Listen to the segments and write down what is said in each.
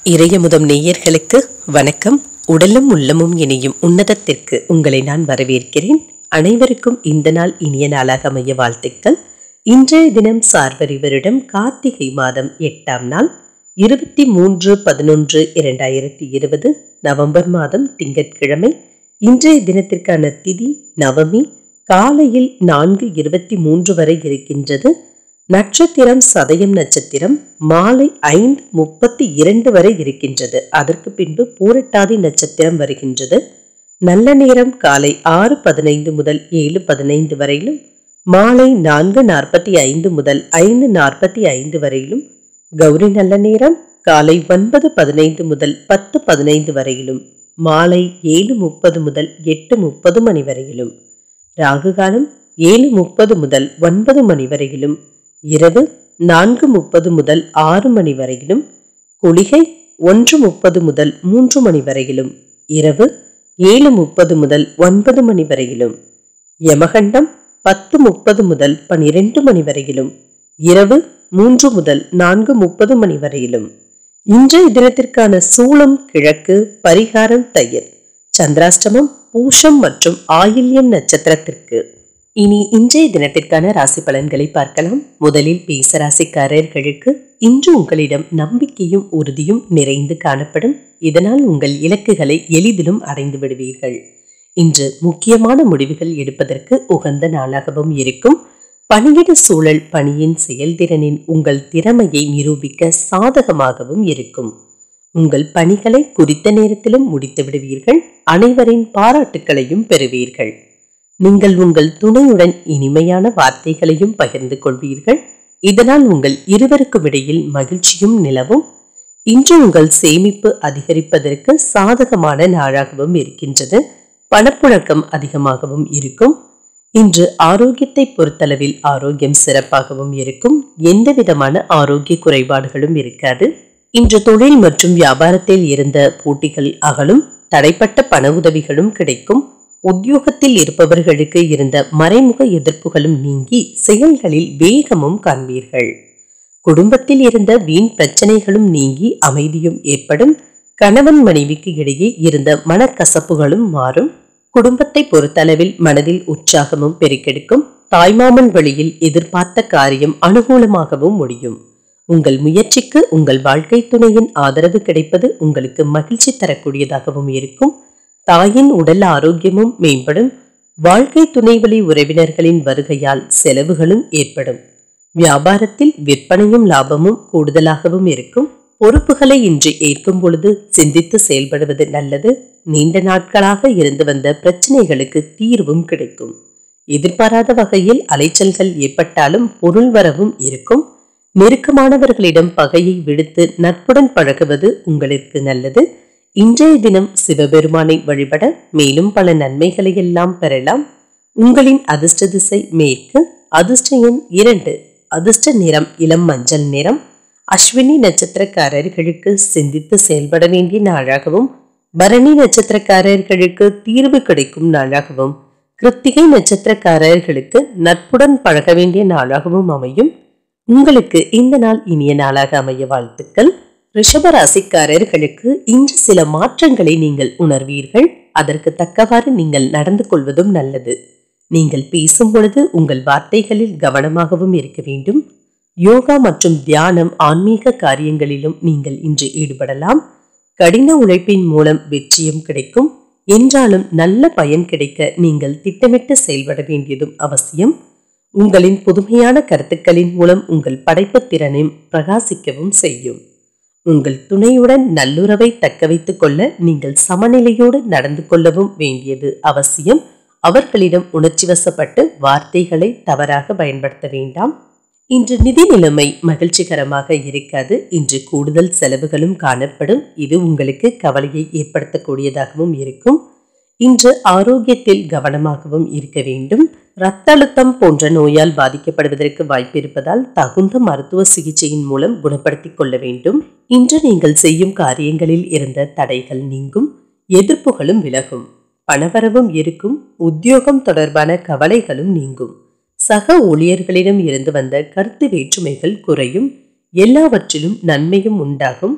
இறையமுதம் நேயர்களுக்கு வணக்கம் உடலும் உள்ளமும் இணையும் உன்னதத்திற்கு உங்களை நான் வரவேற்கிறேன் அனைவருக்கும் இந்த நாள் இனிய நாளாக அமைய வாழ்த்துக்கள் இன்றைய தினம் சார்வரி வருடம் கார்த்திகை மாதம் எட்டாம் நாள் இருபத்தி மூன்று பதினொன்று இரண்டாயிரத்தி இருபது நவம்பர் மாதம் திங்கட்கிழமை இன்றைய தினத்திற்கான திதி நவமி காலையில் நான்கு இருபத்தி மூன்று வரை இருக்கின்றது நட்சத்திரம் சதயம் நட்சத்திரம் மாலை ஐந்து முப்பத்தி இரண்டு வரை இருக்கின்றது அதற்கு பின்பு பூரட்டாதி நட்சத்திரம் வருகின்றது நல்ல நேரம் காலை ஆறு பதினைந்து முதல் ஏழு பதினைந்து வரையிலும் மாலை நான்கு நாற்பத்தி ஐந்து முதல் ஐந்து நாற்பத்தி ஐந்து வரையிலும் கௌரி நல்ல நேரம் காலை ஒன்பது பதினைந்து முதல் பத்து பதினைந்து வரையிலும் மாலை ஏழு முப்பது முதல் எட்டு முப்பது மணி வரையிலும் ராகு காலம் ஏழு முப்பது முதல் ஒன்பது மணி வரையிலும் இரவு நான்கு முப்பது முதல் ஆறு மணி வரையிலும் குளிகை ஒன்று முப்பது முதல் மூன்று மணி வரையிலும் இரவு ஏழு முப்பது முதல் ஒன்பது மணி வரையிலும் யமகண்டம் பத்து முப்பது முதல் பனிரெண்டு மணி வரையிலும் இரவு மூன்று முதல் நான்கு முப்பது மணி வரையிலும் இன்றைய தினத்திற்கான சூளம் கிழக்கு பரிகாரம் தயிர் சந்திராஷ்டமம் பூஷம் மற்றும் ஆயில்யம் நட்சத்திரத்திற்கு இனி இன்றைய தினத்திற்கான ராசி பலன்களை பார்க்கலாம் முதலில் பேச ராசிக்காரர்களுக்கு இன்று உங்களிடம் நம்பிக்கையும் உறுதியும் நிறைந்து காணப்படும் இதனால் உங்கள் இலக்குகளை எளிதிலும் அடைந்து விடுவீர்கள் இன்று முக்கியமான முடிவுகள் எடுப்பதற்கு உகந்த நாளாகவும் இருக்கும் பணியிட சூழல் பணியின் செயல்திறனின் உங்கள் திறமையை நிரூபிக்க சாதகமாகவும் இருக்கும் உங்கள் பணிகளை குறித்த நேரத்திலும் முடித்து விடுவீர்கள் அனைவரின் பாராட்டுக்களையும் பெறுவீர்கள் நீங்கள் உங்கள் துணையுடன் இனிமையான வார்த்தைகளையும் பகிர்ந்து கொள்வீர்கள் இதனால் உங்கள் இருவருக்கும் இடையில் மகிழ்ச்சியும் நிலவும் இன்று உங்கள் சேமிப்பு அதிகரிப்பதற்கு சாதகமான நாளாகவும் இருக்கின்றது பணப்புழக்கம் அதிகமாகவும் இருக்கும் இன்று ஆரோக்கியத்தை பொறுத்தளவில் ஆரோக்கியம் சிறப்பாகவும் இருக்கும் எந்த விதமான ஆரோக்கிய குறைபாடுகளும் இருக்காது இன்று தொழில் மற்றும் வியாபாரத்தில் இருந்த போட்டிகள் அகலும் தடைப்பட்ட பண உதவிகளும் கிடைக்கும் உத்தியோகத்தில் இருப்பவர்களுக்கு இருந்த மறைமுக எதிர்ப்புகளும் நீங்கி செயல்களில் வேகமும் காண்பீர்கள் குடும்பத்தில் இருந்த வீண் பிரச்சனைகளும் நீங்கி அமைதியும் ஏற்படும் கணவன் மனைவிக்கு இடையே இருந்த மனக்கசப்புகளும் மாறும் குடும்பத்தை பொறுத்தளவில் மனதில் உற்சாகமும் பெருக்கெடுக்கும் தாய்மாமன் வழியில் எதிர்பார்த்த காரியம் அனுகூலமாகவும் முடியும் உங்கள் முயற்சிக்கு உங்கள் வாழ்க்கை துணையின் ஆதரவு கிடைப்பது உங்களுக்கு மகிழ்ச்சி தரக்கூடியதாகவும் இருக்கும் தாயின் உடல் ஆரோக்கியமும் மேம்படும் வாழ்க்கை துணைவழி உறவினர்களின் வருகையால் செலவுகளும் ஏற்படும் வியாபாரத்தில் விற்பனையும் லாபமும் கூடுதலாகவும் இருக்கும் பொறுப்புகளை இன்று ஏற்கும் பொழுது சிந்தித்து செயல்படுவது நல்லது நீண்ட நாட்களாக இருந்து வந்த பிரச்சனைகளுக்கு தீர்வும் கிடைக்கும் எதிர்பாராத வகையில் அலைச்சல்கள் ஏற்பட்டாலும் பொருள் வரவும் இருக்கும் நெருக்கமானவர்களிடம் பகையை விடுத்து நட்புடன் பழகுவது உங்களுக்கு நல்லது இன்றைய தினம் சிவபெருமானை வழிபட மேலும் பல நன்மைகளை எல்லாம் பெறலாம் உங்களின் அதிர்ஷ்ட திசை மேற்கு அதிர்ஷ்ட எண் இரண்டு அதிர்ஷ்ட நிறம் இளம் மஞ்சள் நிறம் அஸ்வினி நட்சத்திரக்காரர்களுக்கு சிந்தித்து செயல்பட வேண்டிய நாளாகவும் பரணி நட்சத்திரக்காரர்களுக்கு தீர்வு கிடைக்கும் நாளாகவும் கிருத்திகை நட்சத்திரக்காரர்களுக்கு நட்புடன் பழக வேண்டிய நாளாகவும் அமையும் உங்களுக்கு இந்த நாள் இனிய நாளாக அமைய வாழ்த்துக்கள் ரிஷப ராசிக்காரர்களுக்கு இன்று சில மாற்றங்களை நீங்கள் உணர்வீர்கள் அதற்கு தக்கவாறு நீங்கள் நடந்து கொள்வதும் நல்லது நீங்கள் பேசும் பொழுது உங்கள் வார்த்தைகளில் கவனமாகவும் இருக்க வேண்டும் யோகா மற்றும் தியானம் ஆன்மீக காரியங்களிலும் நீங்கள் இன்று ஈடுபடலாம் கடின உழைப்பின் மூலம் வெற்றியும் கிடைக்கும் என்றாலும் நல்ல பயன் கிடைக்க நீங்கள் திட்டமிட்டு செயல்பட வேண்டியதும் அவசியம் உங்களின் புதுமையான கருத்துக்களின் மூலம் உங்கள் படைப்புத் திறனையும் பிரகாசிக்கவும் செய்யும் உங்கள் துணையுடன் நல்லுறவை தக்க வைத்துக் கொள்ள நீங்கள் சமநிலையோடு நடந்து கொள்ளவும் வேண்டியது அவசியம் அவர்களிடம் உணர்ச்சி வசப்பட்டு வார்த்தைகளை தவறாக பயன்படுத்த வேண்டாம் இன்று நிதி நிலைமை மகிழ்ச்சிகரமாக இருக்காது இன்று கூடுதல் செலவுகளும் காணப்படும் இது உங்களுக்கு கவலையை ஏற்படுத்தக்கூடியதாகவும் இருக்கும் இன்று ஆரோக்கியத்தில் கவனமாகவும் இருக்க வேண்டும் இரத்த அழுத்தம் போன்ற நோயால் பாதிக்கப்படுவதற்கு வாய்ப்பு இருப்பதால் தகுந்த மருத்துவ சிகிச்சையின் மூலம் குணப்படுத்திக் கொள்ள வேண்டும் இன்று நீங்கள் செய்யும் காரியங்களில் இருந்த தடைகள் நீங்கும் எதிர்ப்புகளும் விலகும் பணவரவும் இருக்கும் உத்தியோகம் தொடர்பான கவலைகளும் நீங்கும் சக ஊழியர்களிடம் இருந்து வந்த கருத்து வேற்றுமைகள் குறையும் எல்லாவற்றிலும் நன்மையும் உண்டாகும்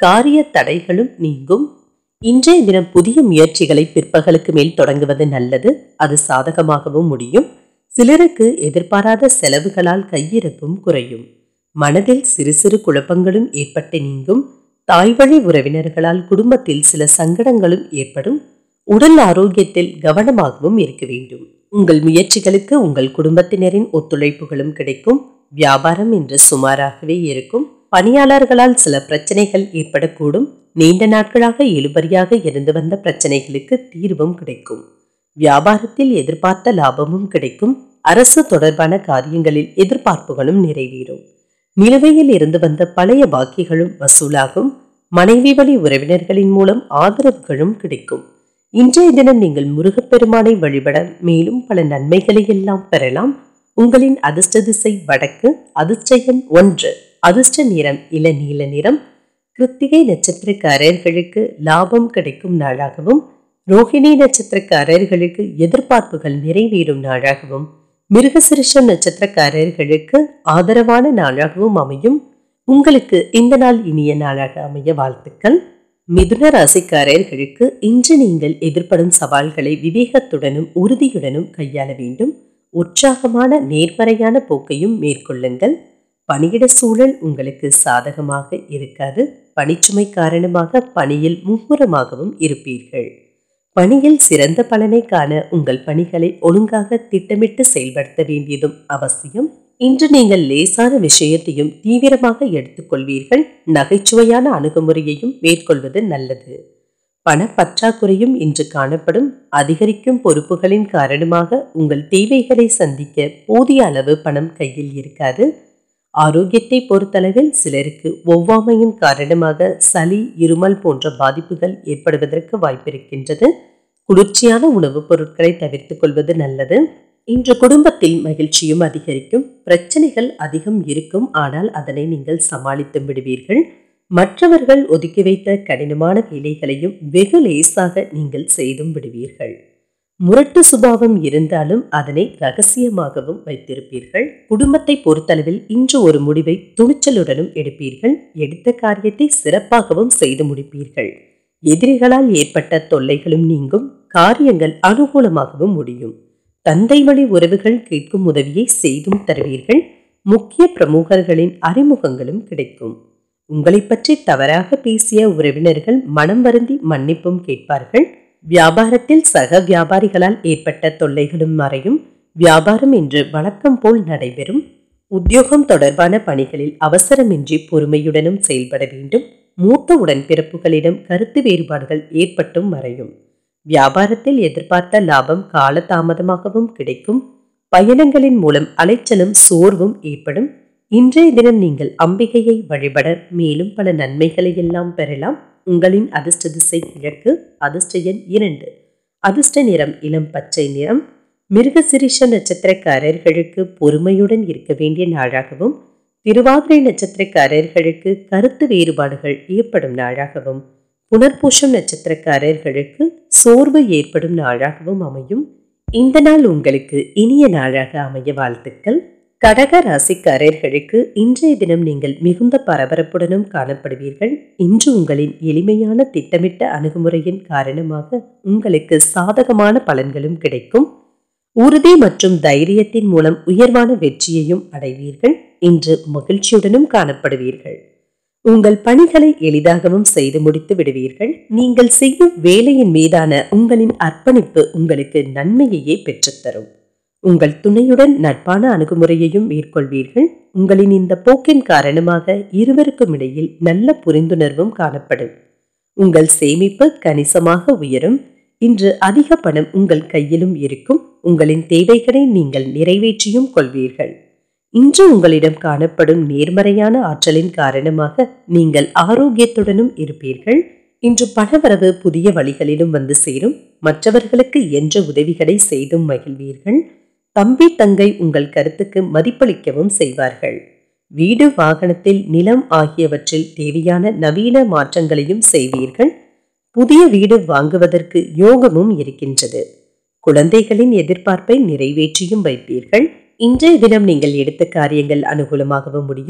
காரிய தடைகளும் நீங்கும் இன்றைய தினம் புதிய முயற்சிகளை பிற்பகலுக்கு மேல் தொடங்குவது நல்லது அது சாதகமாகவும் முடியும் சிலருக்கு எதிர்பாராத செலவுகளால் கையிருப்பும் குறையும் மனதில் சிறு சிறு குழப்பங்களும் ஏற்பட்டு நீங்கும் தாய்வழி உறவினர்களால் குடும்பத்தில் சில சங்கடங்களும் ஏற்படும் உடல் ஆரோக்கியத்தில் கவனமாகவும் இருக்க வேண்டும் உங்கள் முயற்சிகளுக்கு உங்கள் குடும்பத்தினரின் ஒத்துழைப்புகளும் கிடைக்கும் வியாபாரம் என்று சுமாராகவே இருக்கும் பணியாளர்களால் சில பிரச்சனைகள் ஏற்படக்கூடும் நீண்ட நாட்களாக இழுபறியாக இருந்து வந்த பிரச்சனைகளுக்கு தீர்வும் கிடைக்கும் வியாபாரத்தில் எதிர்பார்த்த லாபமும் கிடைக்கும் அரசு தொடர்பான காரியங்களில் எதிர்பார்ப்புகளும் நிறைவேறும் நிலுவையில் இருந்து வந்த பழைய பாக்கிகளும் வசூலாகும் மனைவி வழி உறவினர்களின் மூலம் ஆதரவுகளும் கிடைக்கும் இன்றைய தினம் நீங்கள் முருகப்பெருமானை வழிபட மேலும் பல நன்மைகளை எல்லாம் பெறலாம் உங்களின் அதிர்ஷ்ட திசை வடக்கு அதிர்ஷ்ட எண் ஒன்று அதிர்ஷ்ட நிறம் இளநீல நிறம் கிருத்திகை நட்சத்திரக்காரர்களுக்கு லாபம் கிடைக்கும் நாளாகவும் ரோஹிணி நட்சத்திரக்காரர்களுக்கு எதிர்பார்ப்புகள் நிறைவேறும் நாளாகவும் மிருகசிருஷம் நட்சத்திரக்காரர்களுக்கு ஆதரவான நாளாகவும் அமையும் உங்களுக்கு இந்த நாள் இனிய நாளாக அமைய வாழ்த்துக்கள் மிதுன ராசிக்காரர்களுக்கு இன்று நீங்கள் எதிர்ப்படும் சவால்களை விவேகத்துடனும் உறுதியுடனும் கையாள வேண்டும் உற்சாகமான நேர்மறையான போக்கையும் மேற்கொள்ளுங்கள் பணியிட சூழல் உங்களுக்கு சாதகமாக இருக்காது பணிச்சுமை காரணமாக பணியில் மும்முரமாகவும் இருப்பீர்கள் பணியில் சிறந்த பலனை காண உங்கள் பணிகளை ஒழுங்காக திட்டமிட்டு செயல்படுத்த வேண்டியதும் அவசியம் இன்று நீங்கள் லேசான விஷயத்தையும் தீவிரமாக எடுத்துக்கொள்வீர்கள் நகைச்சுவையான அணுகுமுறையையும் மேற்கொள்வது நல்லது பணப்பற்றாக்குறையும் இன்று காணப்படும் அதிகரிக்கும் பொறுப்புகளின் காரணமாக உங்கள் தேவைகளை சந்திக்க போதிய அளவு பணம் கையில் இருக்காது ஆரோக்கியத்தை பொறுத்தளவில் சிலருக்கு ஒவ்வாமையின் காரணமாக சளி இருமல் போன்ற பாதிப்புகள் ஏற்படுவதற்கு வாய்ப்பிருக்கின்றது குளிர்ச்சியான உணவுப் பொருட்களை தவிர்த்துக் கொள்வது நல்லது இன்று குடும்பத்தில் மகிழ்ச்சியும் அதிகரிக்கும் பிரச்சனைகள் அதிகம் இருக்கும் ஆனால் அதனை நீங்கள் சமாளித்து விடுவீர்கள் மற்றவர்கள் ஒதுக்கி வைத்த கடினமான வேலைகளையும் வெகு லேசாக நீங்கள் செய்தும் விடுவீர்கள் முரட்டு சுபாவம் இருந்தாலும் அதனை ரகசியமாகவும் வைத்திருப்பீர்கள் குடும்பத்தை பொறுத்தளவில் இன்று ஒரு முடிவை துணிச்சலுடனும் எடுப்பீர்கள் எடுத்த காரியத்தை சிறப்பாகவும் செய்து முடிப்பீர்கள் எதிரிகளால் ஏற்பட்ட தொல்லைகளும் நீங்கும் காரியங்கள் அனுகூலமாகவும் முடியும் தந்தை வழி உறவுகள் கேட்கும் உதவியை செய்தும் தருவீர்கள் முக்கிய பிரமுகர்களின் அறிமுகங்களும் கிடைக்கும் உங்களை பற்றி தவறாக பேசிய உறவினர்கள் மனம் வருந்தி மன்னிப்பும் கேட்பார்கள் வியாபாரத்தில் சக வியாபாரிகளால் ஏற்பட்ட தொல்லைகளும் மறையும் வியாபாரம் என்று வழக்கம் போல் நடைபெறும் உத்தியோகம் தொடர்பான பணிகளில் அவசரமின்றி பொறுமையுடனும் செயல்பட வேண்டும் மூத்த உடன்பிறப்புகளிடம் கருத்து வேறுபாடுகள் ஏற்பட்டும் மறையும் வியாபாரத்தில் எதிர்பார்த்த லாபம் காலதாமதமாகவும் கிடைக்கும் பயணங்களின் மூலம் அலைச்சலும் சோர்வும் ஏற்படும் இன்றைய தினம் நீங்கள் அம்பிகையை வழிபட மேலும் பல நன்மைகளை எல்லாம் பெறலாம் உங்களின் அதிர்ஷ்ட திசை கிழக்கு அதிர்ஷ்ட எண் இரண்டு அதிர்ஷ்ட நிறம் இளம் பச்சை நிறம் மிருகசிரிஷ நட்சத்திரக்காரர்களுக்கு பொறுமையுடன் இருக்க வேண்டிய நாளாகவும் திருவாதிரை நட்சத்திரக்காரர்களுக்கு கருத்து வேறுபாடுகள் ஏற்படும் நாளாகவும் புனர்பூஷம் நட்சத்திரக்காரர்களுக்கு சோர்வு ஏற்படும் நாளாகவும் அமையும் இந்த நாள் உங்களுக்கு இனிய நாளாக அமைய வாழ்த்துக்கள் கடக ராசிக்காரர்களுக்கு இன்றைய தினம் நீங்கள் மிகுந்த பரபரப்புடனும் காணப்படுவீர்கள் இன்று உங்களின் எளிமையான திட்டமிட்ட அணுகுமுறையின் காரணமாக உங்களுக்கு சாதகமான பலன்களும் கிடைக்கும் உறுதி மற்றும் தைரியத்தின் மூலம் உயர்வான வெற்றியையும் அடைவீர்கள் இன்று மகிழ்ச்சியுடனும் காணப்படுவீர்கள் உங்கள் பணிகளை எளிதாகவும் செய்து முடித்து விடுவீர்கள் நீங்கள் செய்யும் வேலையின் மீதான உங்களின் அர்ப்பணிப்பு உங்களுக்கு நன்மையையே பெற்றுத்தரும் உங்கள் துணையுடன் நட்பான அணுகுமுறையையும் மேற்கொள்வீர்கள் உங்களின் இந்த போக்கின் காரணமாக இருவருக்கும் இடையில் நல்ல புரிந்துணர்வும் காணப்படும் உங்கள் சேமிப்பு கணிசமாக உயரும் இன்று அதிக பணம் உங்கள் கையிலும் இருக்கும் உங்களின் தேவைகளை நீங்கள் நிறைவேற்றியும் கொள்வீர்கள் இன்று உங்களிடம் காணப்படும் நேர்மறையான ஆற்றலின் காரணமாக நீங்கள் ஆரோக்கியத்துடனும் இருப்பீர்கள் இன்று பணவரவு புதிய வழிகளிலும் வந்து சேரும் மற்றவர்களுக்கு என்ற உதவிகளை செய்தும் மகிழ்வீர்கள் தம்பி தங்கை உங்கள் கருத்துக்கு மதிப்பளிக்கவும் செய்வார்கள் வீடு வாகனத்தில் நிலம் ஆகியவற்றில் தேவையான நவீன மாற்றங்களையும் செய்வீர்கள் புதிய வீடு வாங்குவதற்கு யோகமும் இருக்கின்றது குழந்தைகளின் எதிர்பார்ப்பை நிறைவேற்றியும் வைப்பீர்கள் இன்றைய தினம் நீங்கள் எடுத்த காரியங்கள் அனுகூலமாகவும் முடியும்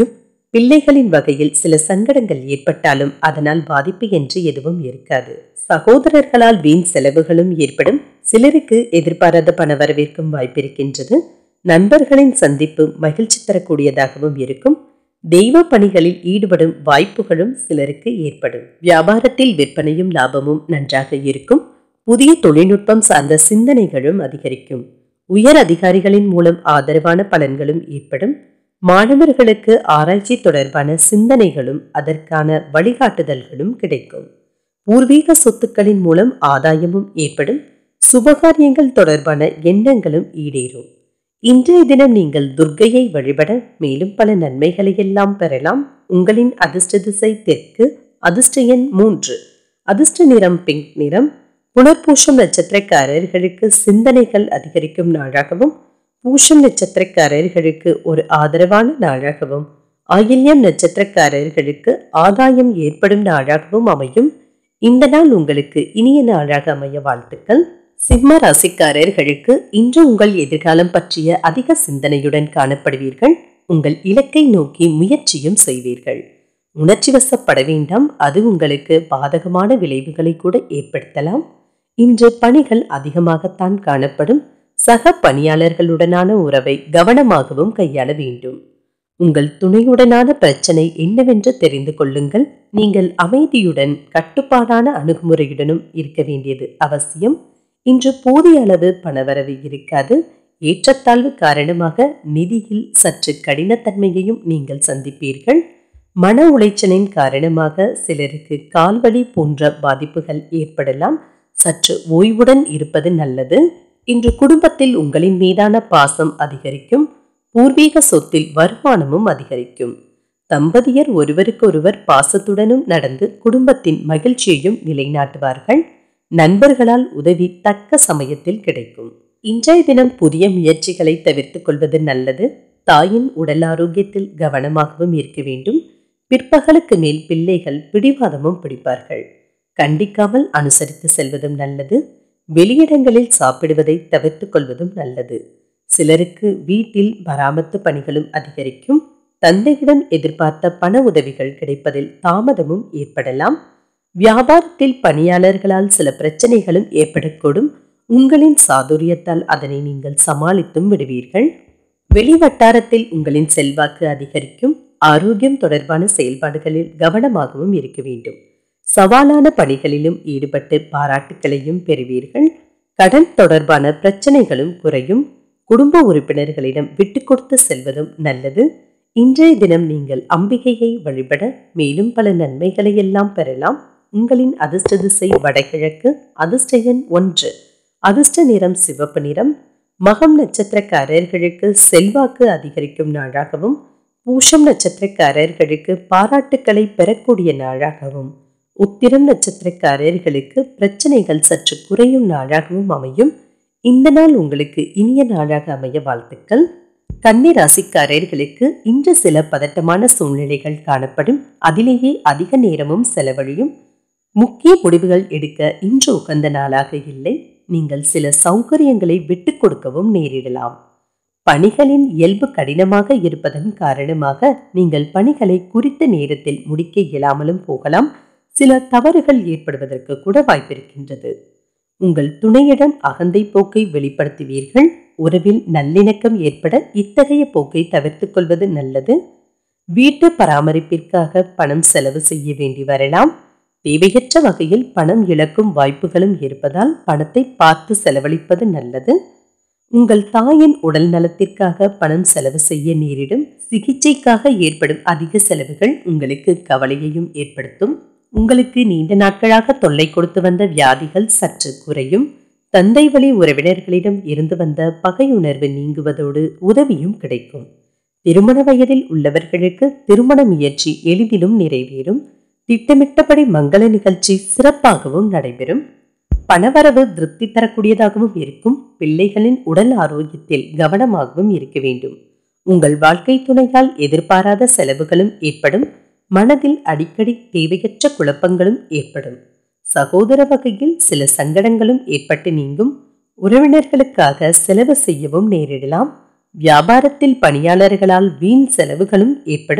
பிள்ளைகளின் வகையில் சில சங்கடங்கள் ஏற்பட்டாலும் அதனால் பாதிப்பு என்று எதுவும் இருக்காது சகோதரர்களால் வீண் செலவுகளும் ஏற்படும் சிலருக்கு எதிர்பாராத பண வரவேற்கும் வாய்ப்பிருக்கின்றது நண்பர்களின் சந்திப்பு மகிழ்ச்சி தரக்கூடியதாகவும் இருக்கும் தெய்வ பணிகளில் ஈடுபடும் வாய்ப்புகளும் சிலருக்கு ஏற்படும் வியாபாரத்தில் விற்பனையும் லாபமும் நன்றாக இருக்கும் புதிய தொழில்நுட்பம் சார்ந்த சிந்தனைகளும் அதிகரிக்கும் உயர் அதிகாரிகளின் மூலம் ஆதரவான பலன்களும் ஏற்படும் மாணவர்களுக்கு ஆராய்ச்சி தொடர்பான சிந்தனைகளும் அதற்கான வழிகாட்டுதல்களும் கிடைக்கும் பூர்வீக சொத்துக்களின் மூலம் ஆதாயமும் ஏற்படும் சுபகாரியங்கள் தொடர்பான எண்ணங்களும் ஈடேறும் இன்றைய தினம் நீங்கள் துர்க்கையை வழிபட மேலும் பல நன்மைகளை எல்லாம் பெறலாம் உங்களின் அதிர்ஷ்ட திசை தெற்கு அதிர்ஷ்ட எண் மூன்று அதிர்ஷ்ட நிறம் பிங்க் நிறம் புனர்பூஷம் நட்சத்திரக்காரர்களுக்கு சிந்தனைகள் அதிகரிக்கும் நாளாகவும் பூஷம் நட்சத்திரக்காரர்களுக்கு ஒரு ஆதரவான நாளாகவும் ஆயில்யம் நட்சத்திரக்காரர்களுக்கு ஆதாயம் ஏற்படும் நாளாகவும் அமையும் இந்த நாள் உங்களுக்கு இனிய நாளாக அமைய வாழ்த்துக்கள் சிம்ம ராசிக்காரர்களுக்கு இன்று உங்கள் எதிர்காலம் பற்றிய அதிக சிந்தனையுடன் காணப்படுவீர்கள் உங்கள் இலக்கை நோக்கி முயற்சியும் செய்வீர்கள் உணர்ச்சி வசப்பட வேண்டாம் அது உங்களுக்கு பாதகமான விளைவுகளை கூட ஏற்படுத்தலாம் இன்று பணிகள் அதிகமாகத்தான் காணப்படும் சக பணியாளர்களுடனான உறவை கவனமாகவும் கையாள வேண்டும் உங்கள் துணையுடனான பிரச்சனை என்னவென்று தெரிந்து கொள்ளுங்கள் நீங்கள் அமைதியுடன் கட்டுப்பாடான அணுகுமுறையுடனும் இருக்க வேண்டியது அவசியம் இன்று போதிய அளவு பணவரவு இருக்காது ஏற்றத்தாழ்வு காரணமாக நிதியில் சற்று கடினத்தன்மையையும் நீங்கள் சந்திப்பீர்கள் மன உளைச்சலின் காரணமாக சிலருக்கு கால்வலி போன்ற பாதிப்புகள் ஏற்படலாம் சற்று ஓய்வுடன் இருப்பது நல்லது இன்று குடும்பத்தில் உங்களின் மீதான பாசம் அதிகரிக்கும் பூர்வீக சொத்தில் வருமானமும் அதிகரிக்கும் தம்பதியர் ஒருவருக்கொருவர் பாசத்துடனும் நடந்து குடும்பத்தின் மகிழ்ச்சியையும் நிலைநாட்டுவார்கள் நண்பர்களால் உதவி தக்க சமயத்தில் கிடைக்கும் இன்றைய தினம் புதிய முயற்சிகளை தவிர்த்துக் கொள்வது நல்லது தாயின் உடல் ஆரோக்கியத்தில் கவனமாகவும் இருக்க வேண்டும் பிற்பகலுக்கு மேல் பிள்ளைகள் பிடிவாதமும் பிடிப்பார்கள் கண்டிக்காமல் அனுசரித்து செல்வதும் நல்லது வெளியிடங்களில் சாப்பிடுவதை தவிர்த்துக் கொள்வதும் நல்லது சிலருக்கு வீட்டில் பராமத்து பணிகளும் அதிகரிக்கும் தந்தையிடம் எதிர்பார்த்த பண உதவிகள் கிடைப்பதில் தாமதமும் ஏற்படலாம் வியாபாரத்தில் பணியாளர்களால் சில பிரச்சனைகளும் ஏற்படக்கூடும் உங்களின் சாதுரியத்தால் அதனை நீங்கள் சமாளித்தும் விடுவீர்கள் வெளிவட்டாரத்தில் உங்களின் செல்வாக்கு அதிகரிக்கும் ஆரோக்கியம் தொடர்பான செயல்பாடுகளில் கவனமாகவும் இருக்க வேண்டும் சவாலான பணிகளிலும் ஈடுபட்டு பாராட்டுக்களையும் பெறுவீர்கள் கடன் தொடர்பான பிரச்சனைகளும் குறையும் குடும்ப உறுப்பினர்களிடம் விட்டு கொடுத்து செல்வதும் நல்லது இன்றைய தினம் நீங்கள் அம்பிகையை வழிபட மேலும் பல நன்மைகளை எல்லாம் பெறலாம் உங்களின் அதிர்ஷ்ட திசை வடகிழக்கு அதிர்ஷ்ட எண் ஒன்று அதிர்ஷ்ட நிறம் சிவப்பு நிறம் மகம் நட்சத்திரக்காரர்களுக்கு செல்வாக்கு அதிகரிக்கும் நாளாகவும் பூஷம் நட்சத்திரக்காரர்களுக்கு பாராட்டுக்களை பெறக்கூடிய நாளாகவும் உத்திரம் நட்சத்திரக்காரர்களுக்கு பிரச்சனைகள் சற்று குறையும் நாளாகவும் அமையும் இந்த நாள் உங்களுக்கு இனிய நாளாக அமைய வாழ்த்துக்கள் கன்னி ராசிக்காரர்களுக்கு இன்று சில பதட்டமான சூழ்நிலைகள் காணப்படும் அதிலேயே அதிக நேரமும் செலவழியும் முக்கிய முடிவுகள் எடுக்க இன்று உகந்த நாளாக இல்லை நீங்கள் சில சௌகரியங்களை விட்டுக் கொடுக்கவும் நேரிடலாம் பணிகளின் இயல்பு கடினமாக இருப்பதன் காரணமாக நீங்கள் பணிகளை குறித்த நேரத்தில் முடிக்க இயலாமலும் போகலாம் சில தவறுகள் ஏற்படுவதற்கு கூட வாய்ப்பிருக்கின்றது உங்கள் துணையிடம் அகந்தை போக்கை வெளிப்படுத்துவீர்கள் உறவில் நல்லிணக்கம் ஏற்பட இத்தகைய போக்கை தவிர்த்துக் கொள்வது நல்லது வீட்டு பராமரிப்பிற்காக பணம் செலவு செய்ய வேண்டி வரலாம் தேவையற்ற வகையில் பணம் இழக்கும் வாய்ப்புகளும் இருப்பதால் பணத்தை பார்த்து செலவழிப்பது நல்லது உங்கள் தாயின் உடல் நலத்திற்காக பணம் செலவு செய்ய நேரிடும் சிகிச்சைக்காக ஏற்படும் அதிக செலவுகள் உங்களுக்கு கவலையையும் ஏற்படுத்தும் உங்களுக்கு நீண்ட நாட்களாக தொல்லை கொடுத்து வந்த வியாதிகள் சற்று குறையும் தந்தை வழி உறவினர்களிடம் இருந்து வந்த பகையுணர்வு நீங்குவதோடு உதவியும் கிடைக்கும் திருமண வயதில் உள்ளவர்களுக்கு திருமண முயற்சி எளிதிலும் நிறைவேறும் திட்டமிட்டபடி மங்கள நிகழ்ச்சி சிறப்பாகவும் நடைபெறும் பணவரவு திருப்தி தரக்கூடியதாகவும் இருக்கும் பிள்ளைகளின் உடல் ஆரோக்கியத்தில் கவனமாகவும் இருக்க வேண்டும் உங்கள் வாழ்க்கை துணையால் எதிர்பாராத செலவுகளும் ஏற்படும் மனதில் அடிக்கடி தேவையற்ற குழப்பங்களும் ஏற்படும் சகோதர வகையில் சில சங்கடங்களும் ஏற்பட்டு நீங்கும் உறவினர்களுக்காக செலவு செய்யவும் நேரிடலாம் வியாபாரத்தில் பணியாளர்களால் வீண் செலவுகளும் ஏற்படும்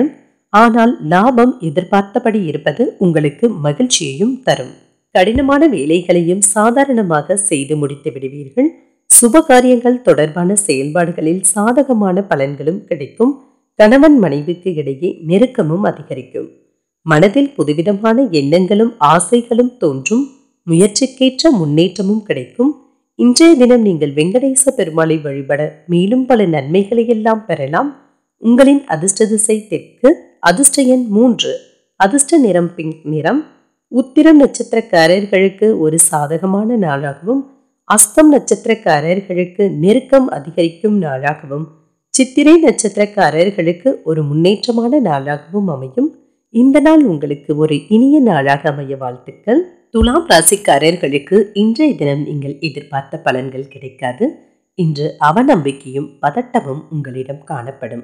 ஆனால் லாபம் எதிர்பார்த்தபடி இருப்பது உங்களுக்கு மகிழ்ச்சியையும் தரும் கடினமான வேலைகளையும் சாதாரணமாக செய்து முடித்து விடுவீர்கள் சுபகாரியங்கள் தொடர்பான செயல்பாடுகளில் சாதகமான பலன்களும் கிடைக்கும் கணவன் மனைவிக்கு இடையே நெருக்கமும் அதிகரிக்கும் மனதில் புதுவிதமான எண்ணங்களும் ஆசைகளும் தோன்றும் முயற்சிக்கேற்ற முன்னேற்றமும் கிடைக்கும் இன்றைய தினம் நீங்கள் வெங்கடேச பெருமாளை வழிபட மேலும் பல நன்மைகளை எல்லாம் பெறலாம் உங்களின் அதிர்ஷ்ட திசை தெற்கு அதிர்ஷ்ட எண் மூன்று அதிர்ஷ்ட நிறம் பிங்க் நிறம் உத்திரம் நட்சத்திரக்காரர்களுக்கு ஒரு சாதகமான நாளாகவும் அஸ்தம் நட்சத்திரக்காரர்களுக்கு நெருக்கம் அதிகரிக்கும் நாளாகவும் சித்திரை நட்சத்திரக்காரர்களுக்கு ஒரு முன்னேற்றமான நாளாகவும் அமையும் இந்த நாள் உங்களுக்கு ஒரு இனிய நாளாக அமைய வாழ்த்துக்கள் துலாம் ராசிக்காரர்களுக்கு இன்றைய தினம் நீங்கள் எதிர்பார்த்த பலன்கள் கிடைக்காது இன்று அவநம்பிக்கையும் பதட்டமும் உங்களிடம் காணப்படும்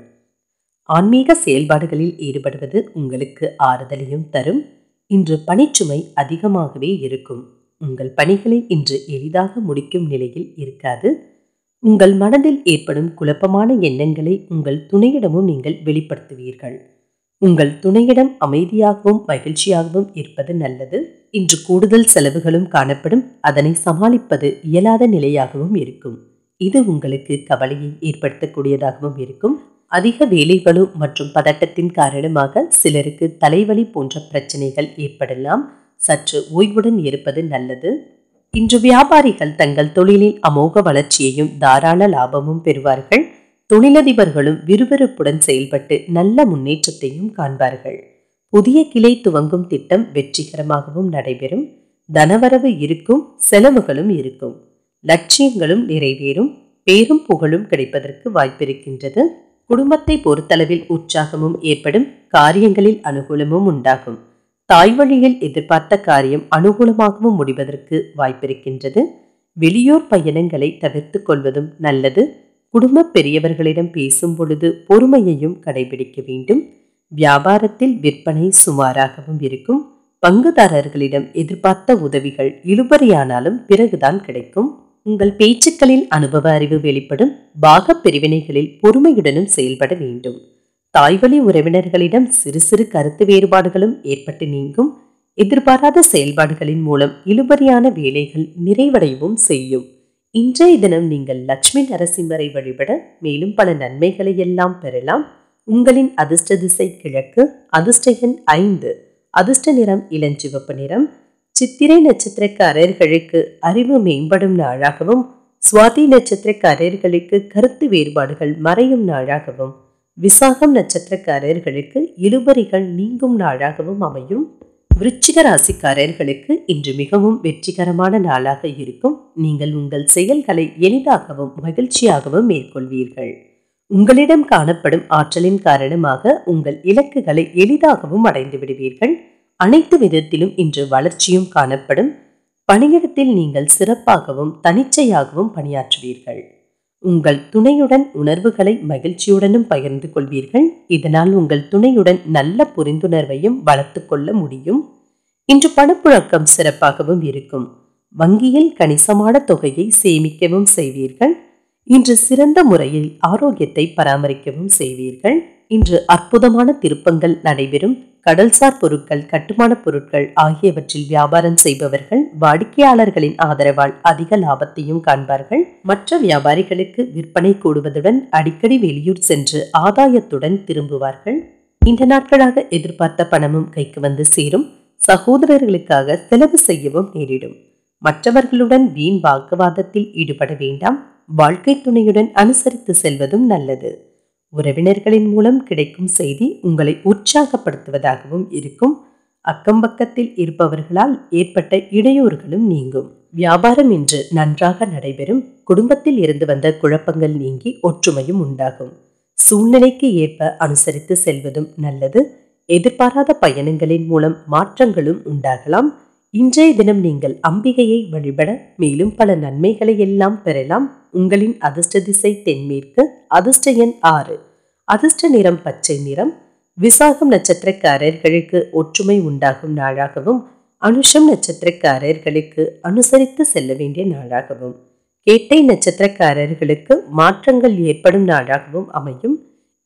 ஆன்மீக செயல்பாடுகளில் ஈடுபடுவது உங்களுக்கு ஆறுதலையும் தரும் இன்று பணிச்சுமை அதிகமாகவே இருக்கும் உங்கள் பணிகளை இன்று எளிதாக முடிக்கும் நிலையில் இருக்காது உங்கள் மனதில் ஏற்படும் குழப்பமான எண்ணங்களை உங்கள் துணையிடமும் நீங்கள் வெளிப்படுத்துவீர்கள் உங்கள் துணையிடம் அமைதியாகவும் மகிழ்ச்சியாகவும் இருப்பது நல்லது இன்று கூடுதல் செலவுகளும் காணப்படும் அதனை சமாளிப்பது இயலாத நிலையாகவும் இருக்கும் இது உங்களுக்கு கவலையை ஏற்படுத்தக்கூடியதாகவும் இருக்கும் அதிக வேலைகளு மற்றும் பதட்டத்தின் காரணமாக சிலருக்கு தலைவலி போன்ற பிரச்சனைகள் ஏற்படலாம் சற்று ஓய்வுடன் இருப்பது நல்லது இன்று வியாபாரிகள் தங்கள் தொழிலில் அமோக வளர்ச்சியையும் தாராள லாபமும் பெறுவார்கள் தொழிலதிபர்களும் விறுவிறுப்புடன் செயல்பட்டு நல்ல முன்னேற்றத்தையும் காண்பார்கள் புதிய கிளை துவங்கும் திட்டம் வெற்றிகரமாகவும் நடைபெறும் தனவரவு இருக்கும் செலவுகளும் இருக்கும் லட்சியங்களும் நிறைவேறும் பேரும் புகழும் கிடைப்பதற்கு வாய்ப்பிருக்கின்றது குடும்பத்தை பொறுத்தளவில் உற்சாகமும் ஏற்படும் காரியங்களில் அனுகூலமும் உண்டாகும் தாய் வழியில் எதிர்பார்த்த காரியம் அனுகூலமாகவும் முடிவதற்கு வாய்ப்பிருக்கின்றது வெளியூர் பயணங்களை தவிர்த்து கொள்வதும் நல்லது குடும்ப பெரியவர்களிடம் பேசும் பொழுது பொறுமையையும் கடைபிடிக்க வேண்டும் வியாபாரத்தில் விற்பனை சுமாராகவும் இருக்கும் பங்குதாரர்களிடம் எதிர்பார்த்த உதவிகள் இழுபறியானாலும் பிறகுதான் கிடைக்கும் உங்கள் பேச்சுக்களில் அனுபவ அறிவு வெளிப்படும் பாக பிரிவினைகளில் பொறுமையுடனும் செயல்பட வேண்டும் தாய்வழி உறவினர்களிடம் சிறு சிறு கருத்து வேறுபாடுகளும் ஏற்பட்டு நீங்கும் எதிர்பாராத செயல்பாடுகளின் மூலம் இழுபறியான வேலைகள் நிறைவடையவும் செய்யும் இன்றைய தினம் நீங்கள் லட்சுமி நரசிம்மரை வழிபட மேலும் பல நன்மைகளை எல்லாம் பெறலாம் உங்களின் அதிர்ஷ்ட திசை கிழக்கு அதிர்ஷ்ட எண் ஐந்து அதிர்ஷ்ட நிறம் இளஞ்சிவப்பு நிறம் சித்திரை நட்சத்திரக்காரர்களுக்கு அறிவு மேம்படும் நாளாகவும் சுவாதி நட்சத்திரக்காரர்களுக்கு கருத்து வேறுபாடுகள் மறையும் நாளாகவும் விசாகம் நட்சத்திரக்காரர்களுக்கு இழுபறிகள் நீங்கும் நாளாகவும் அமையும் விருச்சிக ராசிக்காரர்களுக்கு இன்று மிகவும் வெற்றிகரமான நாளாக இருக்கும் நீங்கள் உங்கள் செயல்களை எளிதாகவும் மகிழ்ச்சியாகவும் மேற்கொள்வீர்கள் உங்களிடம் காணப்படும் ஆற்றலின் காரணமாக உங்கள் இலக்குகளை எளிதாகவும் அடைந்து விடுவீர்கள் அனைத்து விதத்திலும் இன்று வளர்ச்சியும் காணப்படும் பணியிடத்தில் நீங்கள் சிறப்பாகவும் தனிச்சையாகவும் பணியாற்றுவீர்கள் உங்கள் துணையுடன் உணர்வுகளை மகிழ்ச்சியுடனும் பகிர்ந்து கொள்வீர்கள் இதனால் உங்கள் துணையுடன் நல்ல புரிந்துணர்வையும் வளர்த்து கொள்ள முடியும் இன்று பணப்புழக்கம் சிறப்பாகவும் இருக்கும் வங்கியில் கணிசமான தொகையை சேமிக்கவும் செய்வீர்கள் இன்று சிறந்த முறையில் ஆரோக்கியத்தை பராமரிக்கவும் செய்வீர்கள் இன்று அற்புதமான திருப்பங்கள் நடைபெறும் கடல்சார் பொருட்கள் கட்டுமான பொருட்கள் ஆகியவற்றில் வியாபாரம் செய்பவர்கள் வாடிக்கையாளர்களின் ஆதரவால் அதிக லாபத்தையும் காண்பார்கள் மற்ற வியாபாரிகளுக்கு விற்பனை கூடுவதுடன் அடிக்கடி வெளியூர் சென்று ஆதாயத்துடன் திரும்புவார்கள் இந்த நாட்களாக எதிர்பார்த்த பணமும் கைக்கு வந்து சேரும் சகோதரர்களுக்காக செலவு செய்யவும் நேரிடும் மற்றவர்களுடன் வீண் வாக்குவாதத்தில் ஈடுபட வேண்டாம் வாழ்க்கை துணையுடன் அனுசரித்து செல்வதும் நல்லது உறவினர்களின் மூலம் கிடைக்கும் செய்தி உங்களை உற்சாகப்படுத்துவதாகவும் இருக்கும் அக்கம் பக்கத்தில் இருப்பவர்களால் ஏற்பட்ட இடையூறுகளும் நீங்கும் வியாபாரம் இன்று நன்றாக நடைபெறும் குடும்பத்தில் இருந்து வந்த குழப்பங்கள் நீங்கி ஒற்றுமையும் உண்டாகும் சூழ்நிலைக்கு ஏற்ப அனுசரித்து செல்வதும் நல்லது எதிர்பாராத பயணங்களின் மூலம் மாற்றங்களும் உண்டாகலாம் இன்றைய தினம் நீங்கள் அம்பிகையை வழிபட மேலும் பல நன்மைகளை எல்லாம் பெறலாம் உங்களின் அதிர்ஷ்ட திசை தென்மேற்கு அதிர்ஷ்ட எண் ஆறு அதிர்ஷ்ட நிறம் பச்சை நிறம் விசாகம் நட்சத்திரக்காரர்களுக்கு ஒற்றுமை உண்டாகும் நாளாகவும் அனுஷம் நட்சத்திரக்காரர்களுக்கு அனுசரித்து செல்ல வேண்டிய நாளாகவும் கேட்டை நட்சத்திரக்காரர்களுக்கு மாற்றங்கள் ஏற்படும் நாளாகவும் அமையும்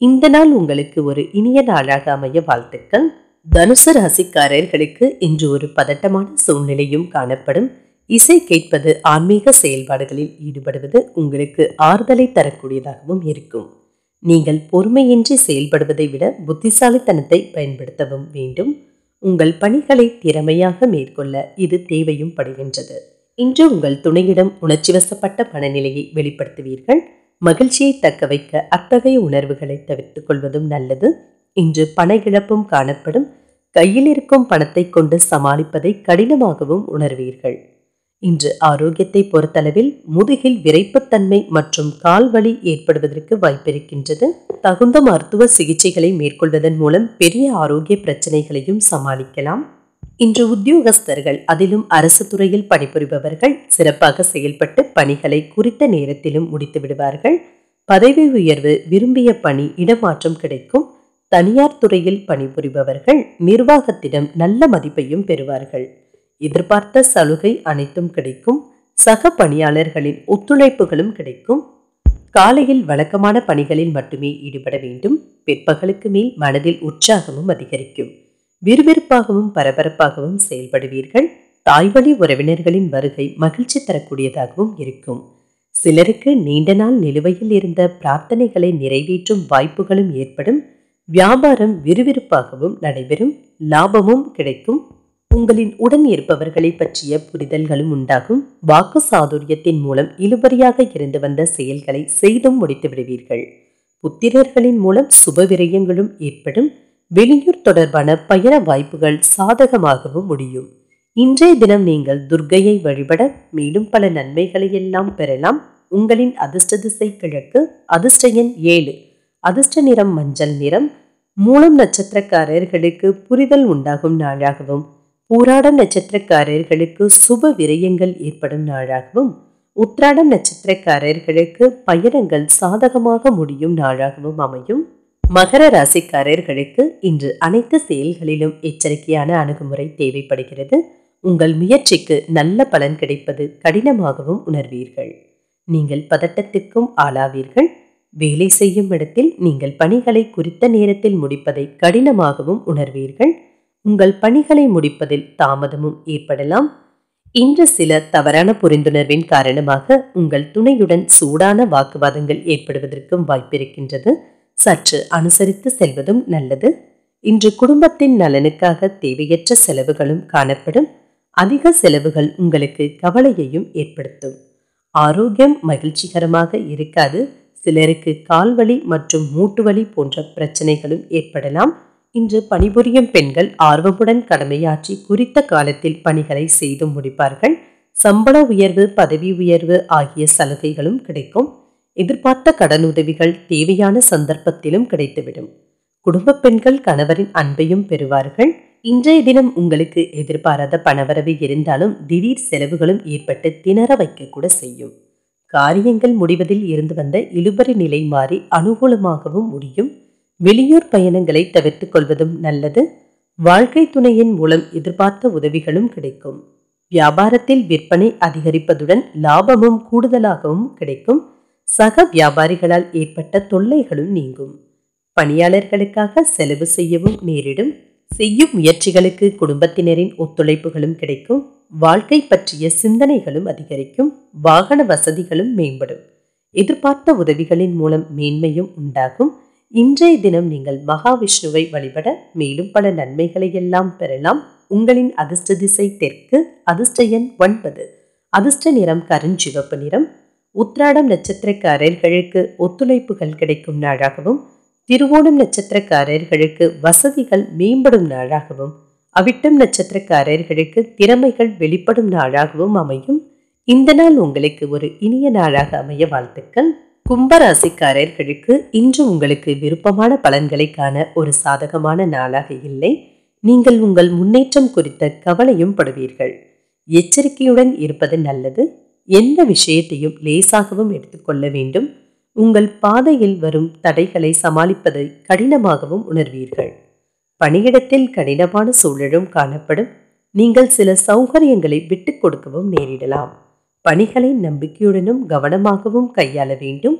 இந்த நாள் உங்களுக்கு ஒரு இனிய நாளாக அமைய வாழ்த்துக்கள் தனுசு ராசிக்காரர்களுக்கு இன்று ஒரு பதட்டமான சூழ்நிலையும் காணப்படும் இசை கேட்பது ஆன்மீக செயல்பாடுகளில் ஈடுபடுவது உங்களுக்கு ஆறுதலை தரக்கூடியதாகவும் இருக்கும் நீங்கள் பொறுமையின்றி செயல்படுவதை விட புத்திசாலித்தனத்தை பயன்படுத்தவும் வேண்டும் உங்கள் பணிகளை திறமையாக மேற்கொள்ள இது தேவையும் படுகின்றது இன்று உங்கள் துணையிடம் உணர்ச்சிவசப்பட்ட மனநிலையை வெளிப்படுத்துவீர்கள் மகிழ்ச்சியை தக்க வைக்க அத்தகைய உணர்வுகளை தவிர்த்துக் கொள்வதும் நல்லது இன்று பண இழப்பும் காணப்படும் கையில் இருக்கும் பணத்தை கொண்டு சமாளிப்பதை கடினமாகவும் உணர்வீர்கள் இன்று ஆரோக்கியத்தை பொறுத்தளவில் முதுகில் விரைப்புத்தன்மை மற்றும் கால்வலி ஏற்படுவதற்கு வாய்ப்பிருக்கின்றது தகுந்த மருத்துவ சிகிச்சைகளை மேற்கொள்வதன் மூலம் பெரிய ஆரோக்கிய பிரச்சனைகளையும் சமாளிக்கலாம் இன்று உத்தியோகஸ்தர்கள் அதிலும் அரசு துறையில் பணிபுரிபவர்கள் சிறப்பாக செயல்பட்டு பணிகளை குறித்த நேரத்திலும் முடித்து விடுவார்கள் பதவி உயர்வு விரும்பிய பணி இடமாற்றம் கிடைக்கும் தனியார் துறையில் பணிபுரிபவர்கள் நிர்வாகத்திடம் நல்ல மதிப்பையும் பெறுவார்கள் எதிர்பார்த்த சலுகை அனைத்தும் கிடைக்கும் சக பணியாளர்களின் ஒத்துழைப்புகளும் கிடைக்கும் காலையில் வழக்கமான பணிகளில் மட்டுமே ஈடுபட வேண்டும் பிற்பகலுக்கு மேல் மனதில் உற்சாகமும் அதிகரிக்கும் விறுவிறுப்பாகவும் பரபரப்பாகவும் செயல்படுவீர்கள் தாய்வழி உறவினர்களின் வருகை மகிழ்ச்சி தரக்கூடியதாகவும் இருக்கும் சிலருக்கு நீண்ட நாள் நிலுவையில் இருந்த பிரார்த்தனைகளை நிறைவேற்றும் வாய்ப்புகளும் ஏற்படும் வியாபாரம் விறுவிறுப்பாகவும் நடைபெறும் லாபமும் கிடைக்கும் உங்களின் உடன் இருப்பவர்களை பற்றிய புரிதல்களும் உண்டாகும் வாக்கு சாதுரியத்தின் மூலம் இழுபறியாக இருந்து வந்த செயல்களை செய்தும் முடித்து விடுவீர்கள் புத்திரர்களின் மூலம் சுப விரயங்களும் ஏற்படும் வெளியூர் தொடர்பான பயண வாய்ப்புகள் சாதகமாகவும் முடியும் இன்றைய தினம் நீங்கள் துர்க்கையை வழிபட மேலும் பல நன்மைகளை எல்லாம் பெறலாம் உங்களின் அதிர்ஷ்ட திசை கிழக்கு அதிர்ஷ்ட எண் ஏழு அதிர்ஷ்ட நிறம் மஞ்சள் நிறம் மூலம் நட்சத்திரக்காரர்களுக்கு புரிதல் உண்டாகும் நாளாகவும் பூராடம் நட்சத்திரக்காரர்களுக்கு சுப விரயங்கள் ஏற்படும் நாளாகவும் உத்ராடம் நட்சத்திரக்காரர்களுக்கு பயணங்கள் சாதகமாக முடியும் நாளாகவும் அமையும் மகர ராசிக்காரர்களுக்கு இன்று அனைத்து செயல்களிலும் எச்சரிக்கையான அணுகுமுறை தேவைப்படுகிறது உங்கள் முயற்சிக்கு நல்ல பலன் கிடைப்பது கடினமாகவும் உணர்வீர்கள் நீங்கள் பதட்டத்திற்கும் ஆளாவீர்கள் வேலை செய்யும் இடத்தில் நீங்கள் பணிகளை குறித்த நேரத்தில் முடிப்பதை கடினமாகவும் உணர்வீர்கள் உங்கள் பணிகளை முடிப்பதில் தாமதமும் ஏற்படலாம் இன்று சில தவறான புரிந்துணர்வின் காரணமாக உங்கள் துணையுடன் சூடான வாக்குவாதங்கள் ஏற்படுவதற்கும் வாய்ப்பிருக்கின்றது சற்று அனுசரித்து செல்வதும் நல்லது இன்று குடும்பத்தின் நலனுக்காக தேவையற்ற செலவுகளும் காணப்படும் அதிக செலவுகள் உங்களுக்கு கவலையையும் ஏற்படுத்தும் ஆரோக்கியம் மகிழ்ச்சிகரமாக இருக்காது சிலருக்கு கால்வலி மற்றும் மூட்டுவலி போன்ற பிரச்சனைகளும் ஏற்படலாம் இன்று பணிபுரியும் பெண்கள் ஆர்வமுடன் கடமையாற்றி குறித்த காலத்தில் பணிகளை செய்து முடிப்பார்கள் சம்பள உயர்வு பதவி உயர்வு ஆகிய சலுகைகளும் கிடைக்கும் எதிர்பார்த்த கடனுதவிகள் தேவையான சந்தர்ப்பத்திலும் கிடைத்துவிடும் குடும்ப பெண்கள் கணவரின் அன்பையும் பெறுவார்கள் இன்றைய தினம் உங்களுக்கு எதிர்பாராத பணவரவு இருந்தாலும் திடீர் செலவுகளும் ஏற்பட்டு திணற வைக்க கூட செய்யும் காரியங்கள் முடிவதில் இருந்து வந்த இழுபறி நிலை மாறி அனுகூலமாகவும் முடியும் வெளியூர் பயணங்களை தவிர்த்துக் கொள்வதும் நல்லது வாழ்க்கை துணையின் மூலம் எதிர்பார்த்த உதவிகளும் கிடைக்கும் வியாபாரத்தில் விற்பனை அதிகரிப்பதுடன் லாபமும் கூடுதலாகவும் கிடைக்கும் சக வியாபாரிகளால் ஏற்பட்ட தொல்லைகளும் நீங்கும் பணியாளர்களுக்காக செலவு செய்யவும் நேரிடும் செய்யும் முயற்சிகளுக்கு குடும்பத்தினரின் ஒத்துழைப்புகளும் கிடைக்கும் வாழ்க்கை பற்றிய சிந்தனைகளும் அதிகரிக்கும் வாகன வசதிகளும் மேம்படும் எதிர்பார்த்த உதவிகளின் மூலம் மேன்மையும் உண்டாகும் இன்றைய தினம் நீங்கள் மகாவிஷ்ணுவை வழிபட மேலும் பல நன்மைகளை எல்லாம் பெறலாம் உங்களின் அதிர்ஷ்ட திசை தெற்கு அதிர்ஷ்ட எண் ஒன்பது அதிர்ஷ்ட நிறம் கருஞ்சிவப்பு நிறம் உத்ராடம் நட்சத்திரக்காரர்களுக்கு ஒத்துழைப்புகள் கிடைக்கும் நாளாகவும் திருவோணம் நட்சத்திரக்காரர்களுக்கு வசதிகள் மேம்படும் நாளாகவும் அவிட்டம் நட்சத்திரக்காரர்களுக்கு திறமைகள் வெளிப்படும் நாளாகவும் அமையும் இந்த நாள் உங்களுக்கு ஒரு இனிய நாளாக அமைய வாழ்த்துக்கள் கும்பராசிக்காரர்களுக்கு இன்று உங்களுக்கு விருப்பமான பலன்களை காண ஒரு சாதகமான நாளாக இல்லை நீங்கள் உங்கள் முன்னேற்றம் குறித்த கவலையும் படுவீர்கள் எச்சரிக்கையுடன் இருப்பது நல்லது எந்த விஷயத்தையும் லேசாகவும் எடுத்துக்கொள்ள வேண்டும் உங்கள் பாதையில் வரும் தடைகளை சமாளிப்பதை கடினமாகவும் உணர்வீர்கள் பணியிடத்தில் கடினமான சூழலும் காணப்படும் நீங்கள் சில சௌகரியங்களை விட்டுக் கொடுக்கவும் நேரிடலாம் பணிகளை நம்பிக்கையுடனும் கவனமாகவும் கையாள வேண்டும்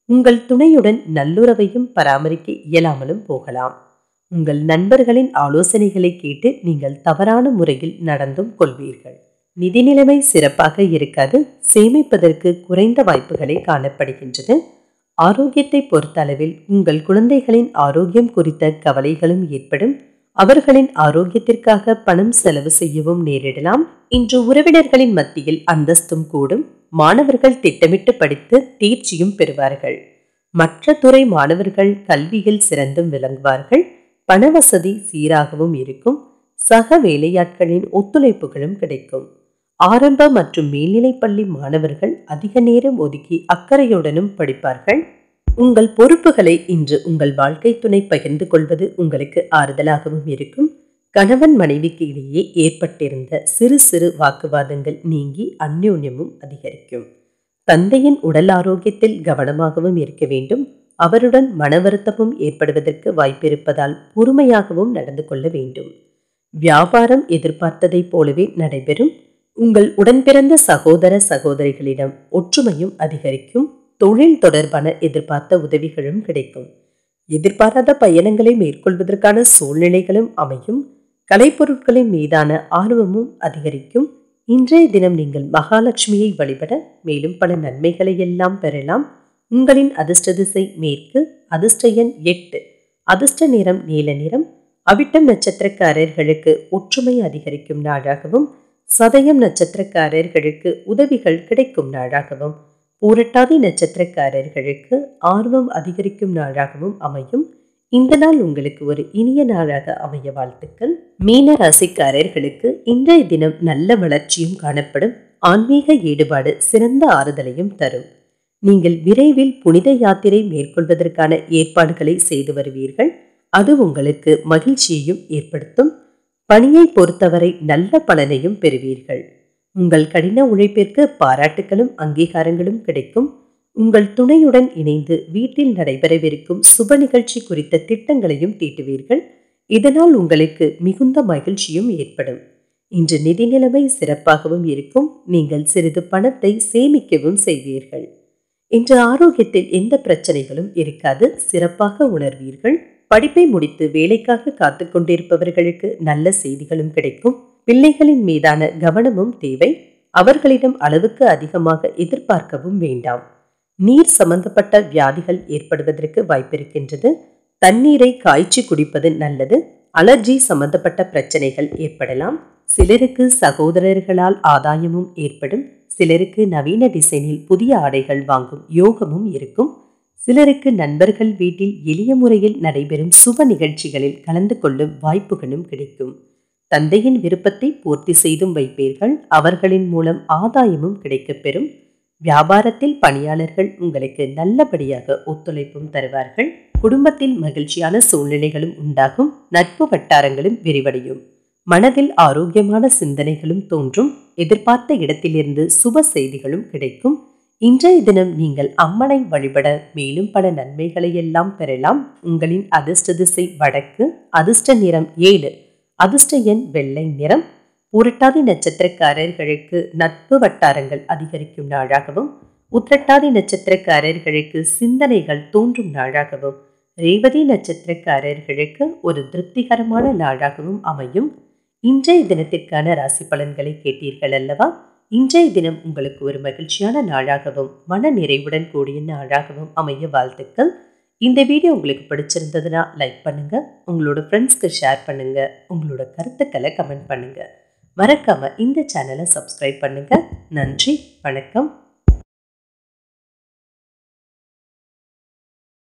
உங்கள் துணையுடன் நல்லுறவையும் பராமரிக்க இயலாமலும் போகலாம் உங்கள் நண்பர்களின் ஆலோசனைகளை கேட்டு நீங்கள் தவறான முறையில் நடந்தும் கொள்வீர்கள் நிதி நிலைமை சிறப்பாக இருக்காது சேமிப்பதற்கு குறைந்த வாய்ப்புகளே காணப்படுகின்றது ஆரோக்கியத்தை பொறுத்தளவில் உங்கள் குழந்தைகளின் ஆரோக்கியம் குறித்த கவலைகளும் ஏற்படும் அவர்களின் ஆரோக்கியத்திற்காக பணம் செலவு செய்யவும் நேரிடலாம் இன்று உறவினர்களின் மத்தியில் அந்தஸ்தும் கூடும் மாணவர்கள் திட்டமிட்டு படித்து தேர்ச்சியும் பெறுவார்கள் மற்ற துறை மாணவர்கள் கல்வியில் சிறந்தும் விளங்குவார்கள் பணவசதி சீராகவும் இருக்கும் சக வேலையாட்களின் ஒத்துழைப்புகளும் கிடைக்கும் ஆரம்ப மற்றும் மேல்நிலைப் பள்ளி மாணவர்கள் அதிக நேரம் ஒதுக்கி அக்கறையுடனும் படிப்பார்கள் உங்கள் பொறுப்புகளை இன்று உங்கள் வாழ்க்கை துணை பகிர்ந்து கொள்வது உங்களுக்கு ஆறுதலாகவும் இருக்கும் கணவன் மனைவிக்கு இடையே ஏற்பட்டிருந்த சிறு சிறு வாக்குவாதங்கள் நீங்கி அந்யோன்யமும் அதிகரிக்கும் தந்தையின் உடல் ஆரோக்கியத்தில் கவனமாகவும் இருக்க வேண்டும் அவருடன் மன வருத்தமும் ஏற்படுவதற்கு வாய்ப்பிருப்பதால் பொறுமையாகவும் நடந்து கொள்ள வேண்டும் வியாபாரம் எதிர்பார்த்ததைப் போலவே நடைபெறும் உங்கள் உடன்பிறந்த சகோதர சகோதரிகளிடம் ஒற்றுமையும் அதிகரிக்கும் தொழில் தொடர்பான எதிர்பார்த்த உதவிகளும் கிடைக்கும் எதிர்பாராத பயணங்களை மேற்கொள்வதற்கான சூழ்நிலைகளும் அமையும் கலைப்பொருட்களின் மீதான ஆர்வமும் அதிகரிக்கும் இன்றைய தினம் நீங்கள் மகாலட்சுமியை வழிபட மேலும் பல நன்மைகளை எல்லாம் பெறலாம் உங்களின் அதிர்ஷ்ட திசை மேற்கு அதிர்ஷ்ட எண் எட்டு அதிர்ஷ்ட நிறம் நீல நிறம் அவிட்டம் நட்சத்திரக்காரர்களுக்கு ஒற்றுமை அதிகரிக்கும் நாளாகவும் சதயம் நட்சத்திரக்காரர்களுக்கு உதவிகள் கிடைக்கும் நாளாகவும் பூரட்டாதி நட்சத்திரக்காரர்களுக்கு ஆர்வம் அதிகரிக்கும் நாளாகவும் அமையும் இந்த நாள் உங்களுக்கு ஒரு இனிய நாளாக அமைய வாழ்த்துக்கள் மீன ராசிக்காரர்களுக்கு இன்றைய தினம் நல்ல வளர்ச்சியும் காணப்படும் ஆன்மீக ஈடுபாடு சிறந்த ஆறுதலையும் தரும் நீங்கள் விரைவில் புனித யாத்திரை மேற்கொள்வதற்கான ஏற்பாடுகளை செய்து வருவீர்கள் அது உங்களுக்கு மகிழ்ச்சியையும் ஏற்படுத்தும் பணியை பொறுத்தவரை நல்ல பலனையும் பெறுவீர்கள் உங்கள் கடின உழைப்பிற்கு பாராட்டுகளும் அங்கீகாரங்களும் கிடைக்கும் உங்கள் துணையுடன் இணைந்து வீட்டில் நடைபெறவிருக்கும் சுப நிகழ்ச்சி குறித்த திட்டங்களையும் தீட்டுவீர்கள் இதனால் உங்களுக்கு மிகுந்த மகிழ்ச்சியும் ஏற்படும் இன்று நிதி நிலைமை சிறப்பாகவும் இருக்கும் நீங்கள் சிறிது பணத்தை சேமிக்கவும் செய்வீர்கள் இன்று ஆரோக்கியத்தில் எந்த பிரச்சனைகளும் இருக்காது சிறப்பாக உணர்வீர்கள் படிப்பை முடித்து வேலைக்காக காத்து கொண்டிருப்பவர்களுக்கு நல்ல செய்திகளும் கிடைக்கும் பிள்ளைகளின் மீதான கவனமும் தேவை அவர்களிடம் அளவுக்கு அதிகமாக எதிர்பார்க்கவும் வேண்டாம் நீர் சம்பந்தப்பட்ட வியாதிகள் ஏற்படுவதற்கு வாய்ப்பிருக்கின்றது தண்ணீரை காய்ச்சி குடிப்பது நல்லது அலர்ஜி சம்பந்தப்பட்ட பிரச்சனைகள் ஏற்படலாம் சிலருக்கு சகோதரர்களால் ஆதாயமும் ஏற்படும் சிலருக்கு நவீன டிசைனில் புதிய ஆடைகள் வாங்கும் யோகமும் இருக்கும் சிலருக்கு நண்பர்கள் வீட்டில் எளிய முறையில் நடைபெறும் சுப நிகழ்ச்சிகளில் கலந்து கொள்ளும் வாய்ப்புகளும் கிடைக்கும் தந்தையின் விருப்பத்தை பூர்த்தி செய்தும் வைப்பீர்கள் அவர்களின் மூலம் ஆதாயமும் கிடைக்கப்பெறும் வியாபாரத்தில் பணியாளர்கள் உங்களுக்கு நல்லபடியாக ஒத்துழைப்பும் தருவார்கள் குடும்பத்தில் மகிழ்ச்சியான சூழ்நிலைகளும் உண்டாகும் நட்பு வட்டாரங்களும் விரிவடையும் மனதில் ஆரோக்கியமான சிந்தனைகளும் தோன்றும் எதிர்பார்த்த இடத்திலிருந்து சுப செய்திகளும் கிடைக்கும் இன்றைய தினம் நீங்கள் அம்மனை வழிபட மேலும் பல நன்மைகளை எல்லாம் பெறலாம் உங்களின் அதிர்ஷ்ட திசை வடக்கு அதிர்ஷ்ட நிறம் ஏழு அதிர்ஷ்ட எண் வெள்ளை நிறம் புரட்டாதி நட்சத்திரக்காரர்களுக்கு நட்பு வட்டாரங்கள் அதிகரிக்கும் நாளாகவும் உத்திரட்டாதி நட்சத்திரக்காரர்களுக்கு சிந்தனைகள் தோன்றும் நாளாகவும் ரேவதி நட்சத்திரக்காரர்களுக்கு ஒரு திருப்திகரமான நாளாகவும் அமையும் இன்றைய தினத்திற்கான ராசி பலன்களை கேட்டீர்கள் அல்லவா இன்றைய தினம் உங்களுக்கு ஒரு மகிழ்ச்சியான நாளாகவும் மன நிறைவுடன் கூடிய நாளாகவும் அமைய வாழ்த்துக்கள் இந்த வீடியோ உங்களுக்கு பிடிச்சிருந்ததுன்னா லைக் பண்ணுங்க உங்களோட ஃப்ரெண்ட்ஸ்க்கு ஷேர் பண்ணுங்க உங்களோட கருத்துக்களை கமெண்ட் பண்ணுங்க மறக்காம இந்த சேனலை சப்ஸ்கிரைப் பண்ணுங்க நன்றி வணக்கம்